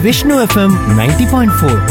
Vishnu FM ninety point four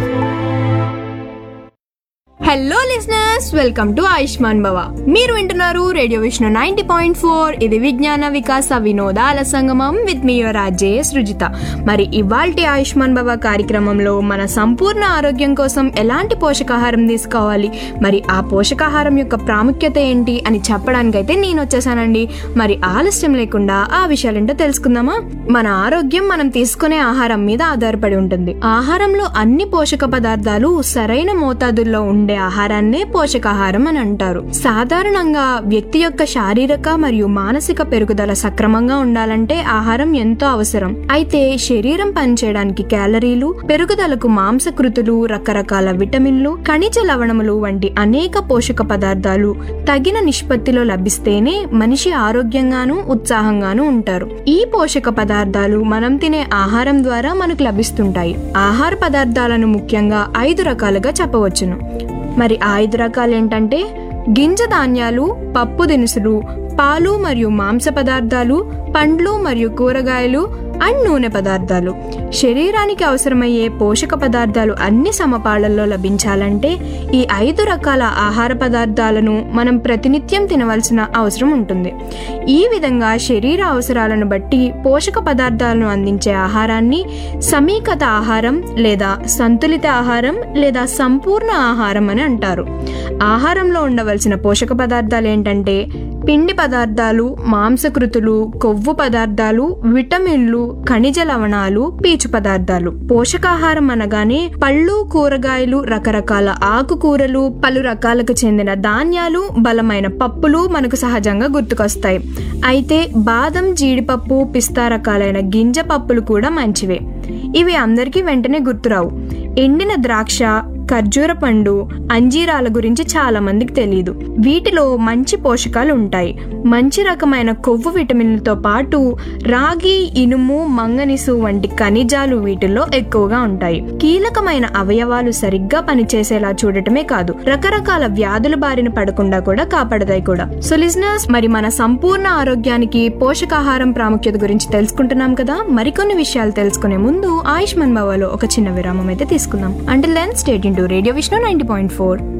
hello listeners welcome to Ayushman Bhava మీరు వింటున్నారు radio Vishnu ninety point four ఇది విజ్ఞాన వికాస వినోదాల సంగమం విత్ మీ యువర్ ఆర్జే సృజిత మరి ఇవాల్టి ఆయుష్మాన్ భవ కార్యక్రమంలో మన సంపూర్ణ ఆరోగ్యం కోసం ఎలాంటి పోషకాహారం తీసుకోవాలి మరి ఆ పోషకాహారం యొక్క ప్రాముఖ్యత ఏంటి అని చెప్పడానికైతే నేను వచ్చేసానండి మరి ఆలస్యం లేకుండా ఆ విషయాలేంటో తెలుసుకుందామా మన ఆరోగ్యం మనం తీసుకునే ఆహారం మీద ఆధారపడి ఉంటుంది ఆహారంలో అన్ని పోషక పదార్థాలు సరైన మోతాదుల్లో ఉండే ఆహారాన్నే పోషకాహారం అని అంటారు సాధారణంగా వ్యక్తి యొక్క శారీరక మరియు మానసిక పెరుగుదల సక్రమంగా ఉండాలంటే ఆహారం ఎంతో అవసరం అయితే శరీరం పనిచేయడానికి క్యాలరీలు పెరుగుదలకు మాంసకృతులు రకరకాల విటమిన్లు ఖనిజ లవణములు వంటి అనేక పోషక పదార్థాలు తగిన నిష్పత్తిలో లభిస్తేనే మనిషి ఆరోగ్యంగాను ఉత్సాహంగాను ఉంటారు ఈ పోషక పదార్థాలు మనం తినే ఆహారం ద్వారా మనకు లభిస్తుంటాయి ఆహార పదార్థాలను ముఖ్యంగా ఐదు రకాలుగా చెప్పవచ్చును మరి ఆ ఐదు రకాలు ఏంటంటే గింజ ధాన్యాలు పప్పు దినుసులు పాలు మరియు మాంస పదార్థాలు పండ్లు మరియు కూరగాయలు అండ్ నూనె పదార్థాలు శరీరానికి అవసరమయ్యే పోషక పదార్థాలు అన్ని సమపాళ్లలో లభించాలంటే ఈ ఐదు రకాల ఆహార పదార్థాలను మనం ప్రతినిత్యం తినవలసిన అవసరం ఉంటుంది ఈ విధంగా శరీర అవసరాలను బట్టి పోషక పదార్థాలను అందించే ఆహారాన్ని సమీకత ఆహారం లేదా సంతులిత ఆహారం లేదా సంపూర్ణ ఆహారం అని అంటారు ఆహారంలో ఉండవలసిన పోషక పదార్థాలు ఏంటంటే పిండి పదార్థాలు మాంసకృతులు కొవ్వు పదార్థాలు విటమిన్లు ఖనిజ లవణాలు పీచు పదార్థాలు పోషకాహారం అనగానే పళ్ళు కూరగాయలు రకరకాల ఆకుకూరలు పలు రకాలకు చెందిన ధాన్యాలు బలమైన పప్పులు మనకు సహజంగా గుర్తుకొస్తాయి అయితే బాదం జీడిపప్పు పిస్తా రకాలైన గింజ పప్పులు కూడా మంచివే ఇవి అందరికీ వెంటనే గుర్తురావు ఎండిన ద్రాక్ష ఖర్జూర పండు అంజీరాల గురించి చాలా మందికి తెలియదు వీటిలో మంచి పోషకాలు ఉంటాయి మంచి రకమైన కొవ్వు విటమిన్లతో పాటు రాగి ఇనుము మంగనీసు వంటి ఖనిజాలు వీటిల్లో ఎక్కువగా ఉంటాయి కీలకమైన అవయవాలు సరిగ్గా పనిచేసేలా చూడటమే కాదు రకరకాల వ్యాధుల బారిన పడకుండా కూడా కాపాడతాయి కూడా సో లిజనర్స్ మరి మన సంపూర్ణ ఆరోగ్యానికి పోషకాహారం ప్రాముఖ్యత గురించి తెలుసుకుంటున్నాం కదా మరికొన్ని విషయాలు తెలుసుకునే ముందు ఆయుష్మాన్ భవాలో ఒక చిన్న విరామం అయితే తీసుకుందాం అంటే లెన్స్ స్టేట్ ఇంటూ radio Vishnu ninety point four